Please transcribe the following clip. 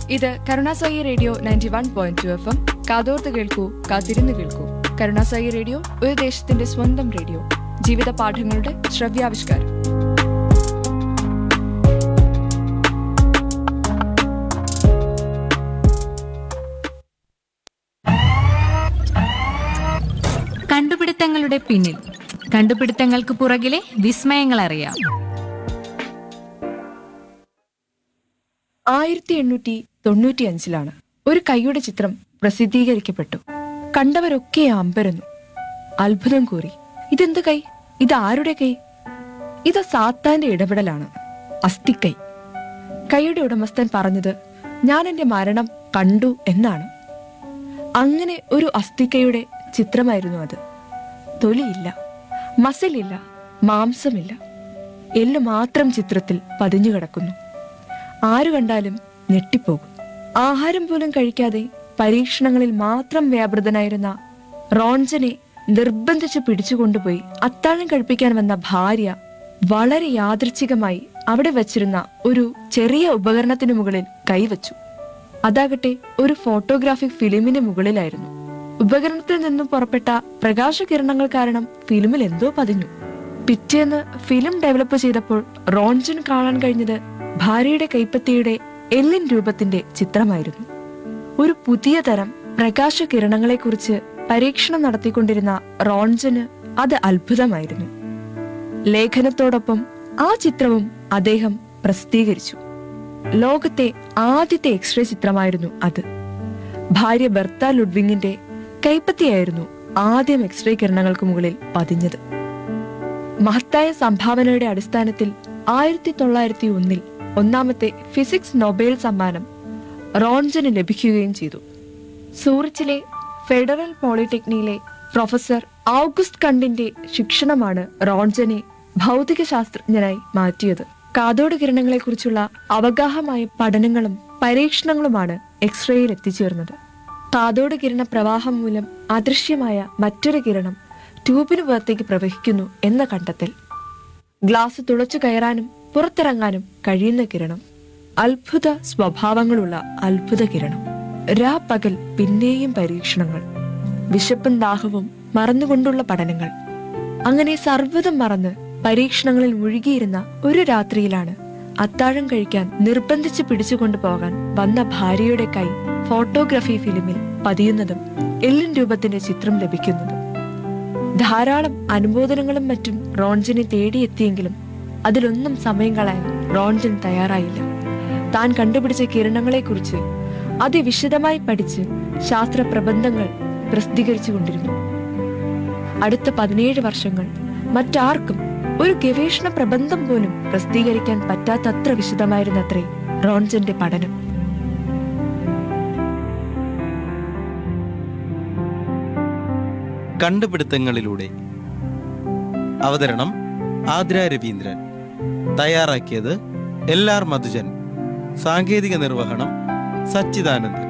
ഇത് Karunasai radio ninety one point two F M കാതോർത്ത് കേൾക്കൂ കാത്തിരുന്ന് കേൾക്കൂ കരുണാസായി റേഡിയോ ഒരു ദേശത്തിന്റെ സ്വന്തം റേഡിയോ ജീവിത പാഠങ്ങളുടെ ശ്രവ്യാവിഷ്കാരം കണ്ടുപിടുത്തങ്ങളുടെ പിന്നിൽ കണ്ടുപിടുത്തങ്ങൾക്ക് പുറകിലെ വിസ്മയങ്ങൾ അറിയാം ആയിരത്തി എണ്ണൂറ്റി തൊണ്ണൂറ്റി അഞ്ചിലാണ് ഒരു കൈയുടെ ചിത്രം പ്രസിദ്ധീകരിക്കപ്പെട്ടു കണ്ടവരൊക്കെ അമ്പരന്നു അത്ഭുതം കൂറി ഇതെന്ത് കൈ ഇത് ആരുടെ കൈ ഇത് സാത്താന്റെ ഇടപെടലാണ് അസ്ഥിക്കൈ കൈയുടെ ഉടമസ്ഥൻ പറഞ്ഞത് ഞാൻ എന്റെ മരണം കണ്ടു എന്നാണ് അങ്ങനെ ഒരു അസ്ഥിക്കൈയുടെ ചിത്രമായിരുന്നു അത് തൊലിയില്ല മസിലില്ല മാംസമില്ല എല്ലു മാത്രം ചിത്രത്തിൽ പതിഞ്ഞു കിടക്കുന്നു ആരു കണ്ടാലും ഞെട്ടിപ്പോകും ആഹാരം പോലും കഴിക്കാതെ പരീക്ഷണങ്ങളിൽ മാത്രം വ്യാപൃതനായിരുന്ന റോൺജനെ നിർബന്ധിച്ച് പിടിച്ചുകൊണ്ടുപോയി അത്താഴം കഴിപ്പിക്കാൻ വന്ന ഭാര്യ വളരെ യാദൃച്ഛികമായി അവിടെ വച്ചിരുന്ന ഒരു ചെറിയ ഉപകരണത്തിന് മുകളിൽ കൈവച്ചു അതാകട്ടെ ഒരു ഫോട്ടോഗ്രാഫിക് ഫിലിമിന് മുകളിലായിരുന്നു ഉപകരണത്തിൽ നിന്നും പുറപ്പെട്ട പ്രകാശകിരണങ്ങൾ കാരണം ഫിലിമിൽ എന്തോ പതിഞ്ഞു പിറ്റേന്ന് ഫിലിം ഡെവലപ്പ് ചെയ്തപ്പോൾ റോൺജൻ കാണാൻ കഴിഞ്ഞത് ഭാര്യയുടെ കൈപ്പത്തിയുടെ എല്ലിൻ രൂപത്തിന്റെ ചിത്രമായിരുന്നു ഒരു പുതിയ തരം പ്രകാശകിരണങ്ങളെക്കുറിച്ച് പരീക്ഷണം നടത്തിക്കൊണ്ടിരുന്ന റോൺജന് അത് അത്ഭുതമായിരുന്നു ലേഖനത്തോടൊപ്പം ആ ചിത്രവും അദ്ദേഹം പ്രസിദ്ധീകരിച്ചു ലോകത്തെ ആദ്യത്തെ എക്സ്റേ ചിത്രമായിരുന്നു അത് ഭാര്യ ബെർത്ത ലുഡ്വിങ്ങിന്റെ കൈപ്പത്തിയായിരുന്നു ആദ്യം എക്സ്റേ കിരണങ്ങൾക്ക് മുകളിൽ പതിഞ്ഞത് മഹത്തായ സംഭാവനയുടെ അടിസ്ഥാനത്തിൽ ആയിരത്തി തൊള്ളായിരത്തി ഒന്നിൽ ഒന്നാമത്തെ ഫിസിക്സ് നൊബേൽ സമ്മാനം റോൺജന് ലഭിക്കുകയും ചെയ്തു സൂറിച്ചിലെ ഫെഡറൽ പോളിടെക്നിക്കിലെ പ്രൊഫസർ ഔഗുസ്റ്റ് കണ്ടിന്റെ ശിക്ഷണമാണ് റോൺജനെ ഭൗതിക ശാസ്ത്രജ്ഞനായി മാറ്റിയത് കാതോട് കിരണങ്ങളെക്കുറിച്ചുള്ള അവഗാഹമായ പഠനങ്ങളും പരീക്ഷണങ്ങളുമാണ് എക്സ്റേയിൽ എത്തിച്ചേർന്നത് കാതോട് കിരണ പ്രവാഹം മൂലം അദൃശ്യമായ മറ്റൊരു കിരണം ട്യൂബിന് പുറത്തേക്ക് പ്രവഹിക്കുന്നു എന്ന കണ്ടെത്തൽ ഗ്ലാസ് തുളച്ചു കയറാനും പുറത്തിറങ്ങാനും കഴിയുന്ന കിരണം അത്ഭുത സ്വഭാവങ്ങളുള്ള അത്ഭുത കിരണം രാ പകൽ പിന്നെയും പരീക്ഷണങ്ങൾ വിശപ്പും ദാഹവും മറന്നുകൊണ്ടുള്ള പഠനങ്ങൾ അങ്ങനെ സർവ്വതും മറന്ന് പരീക്ഷണങ്ങളിൽ മുഴുകിയിരുന്ന ഒരു രാത്രിയിലാണ് അത്താഴം കഴിക്കാൻ നിർബന്ധിച്ച് പിടിച്ചുകൊണ്ടു പോകാൻ വന്ന ഭാര്യയുടെ കൈ ഫോട്ടോഗ്രഫി ഫിലിമിൽ പതിയുന്നതും എല്ലിൻ രൂപത്തിന്റെ ചിത്രം ലഭിക്കുന്നതും ധാരാളം അനുമോദനങ്ങളും മറ്റും റോൺജനെ തേടിയെത്തിയെങ്കിലും അതിലൊന്നും സമയം കളയാൻ റോൺജൻ തയ്യാറായില്ല താൻ കണ്ടുപിടിച്ച കിരണങ്ങളെക്കുറിച്ച് അതിവിശദമായി പഠിച്ച് ശാസ്ത്ര പ്രബന്ധങ്ങൾ പ്രസിദ്ധീകരിച്ചു കൊണ്ടിരുന്നു അടുത്ത പതിനേഴ് വർഷങ്ങൾ മറ്റാർക്കും ഒരു ഗവേഷണ പ്രബന്ധം പോലും പ്രസിദ്ധീകരിക്കാൻ പറ്റാത്തത്ര വിശദമായിരുന്നത്രേ റോൺജന്റെ പഠനം കണ്ടുപിടുത്തങ്ങളിലൂടെ അവതരണം ആദ്ര രവീന്ദ്രൻ തയ്യാറാക്കിയത് എൽ ആർ മധുജൻ സാങ്കേതിക നിർവഹണം സച്ചിദാനന്ദൻ